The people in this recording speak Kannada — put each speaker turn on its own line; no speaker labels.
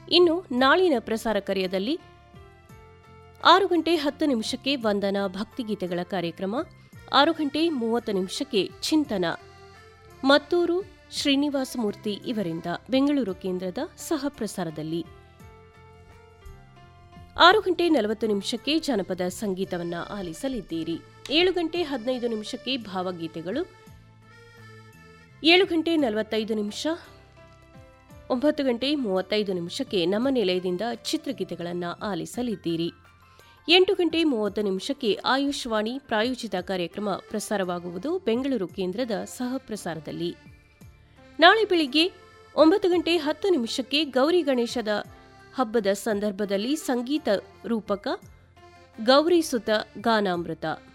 ಇನ್ನು ನಾಳಿನ ಪ್ರಸಾರ ಕಾರ್ಯದಲ್ಲಿ ಆರು ಗಂಟೆ ಹತ್ತು ನಿಮಿಷಕ್ಕೆ ವಂದನ ಭಕ್ತಿಗೀತೆಗಳ ಕಾರ್ಯಕ್ರಮ ಆರು ಗಂಟೆ ಮೂವತ್ತು ನಿಮಿಷಕ್ಕೆ ಚಿಂತನ ಮತ್ತೂರು ಶ್ರೀನಿವಾಸ ಮೂರ್ತಿ ಇವರಿಂದ ಬೆಂಗಳೂರು ಕೇಂದ್ರದ ಸಹ ಪ್ರಸಾರದಲ್ಲಿ ಆರು ಗಂಟೆ ನಲವತ್ತು ನಿಮಿಷಕ್ಕೆ ಜನಪದ ಸಂಗೀತವನ್ನ ಆಲಿಸಲಿದ್ದೀರಿ ಏಳು ಗಂಟೆ ಹದಿನೈದು ನಿಮಿಷಕ್ಕೆ ಭಾವಗೀತೆಗಳು ಏಳು ಗಂಟೆ ನಲವತ್ತೈದು ನಿಮಿಷ ಒಂಬತ್ತು ಗಂಟೆ ಮೂವತ್ತೈದು ನಿಮಿಷಕ್ಕೆ ನಮ್ಮ ನಿಲಯದಿಂದ ಚಿತ್ರಗೀತೆಗಳನ್ನು ಆಲಿಸಲಿದ್ದೀರಿ ಎಂಟು ಗಂಟೆ ಮೂವತ್ತು ನಿಮಿಷಕ್ಕೆ ಆಯುಷ್ವಾಣಿ ಪ್ರಾಯೋಜಿತ ಕಾರ್ಯಕ್ರಮ ಪ್ರಸಾರವಾಗುವುದು ಬೆಂಗಳೂರು ಕೇಂದ್ರದ ಸಹ ಪ್ರಸಾರದಲ್ಲಿ ನಾಳೆ ಬೆಳಿಗ್ಗೆ ಒಂಬತ್ತು ಗಂಟೆ ಹತ್ತು ನಿಮಿಷಕ್ಕೆ ಗೌರಿ ಗಣೇಶದ ಹಬ್ಬದ ಸಂದರ್ಭದಲ್ಲಿ ಸಂಗೀತ ರೂಪಕ ಗೌರಿ ಸುತ ಗಾನಾಮೃತ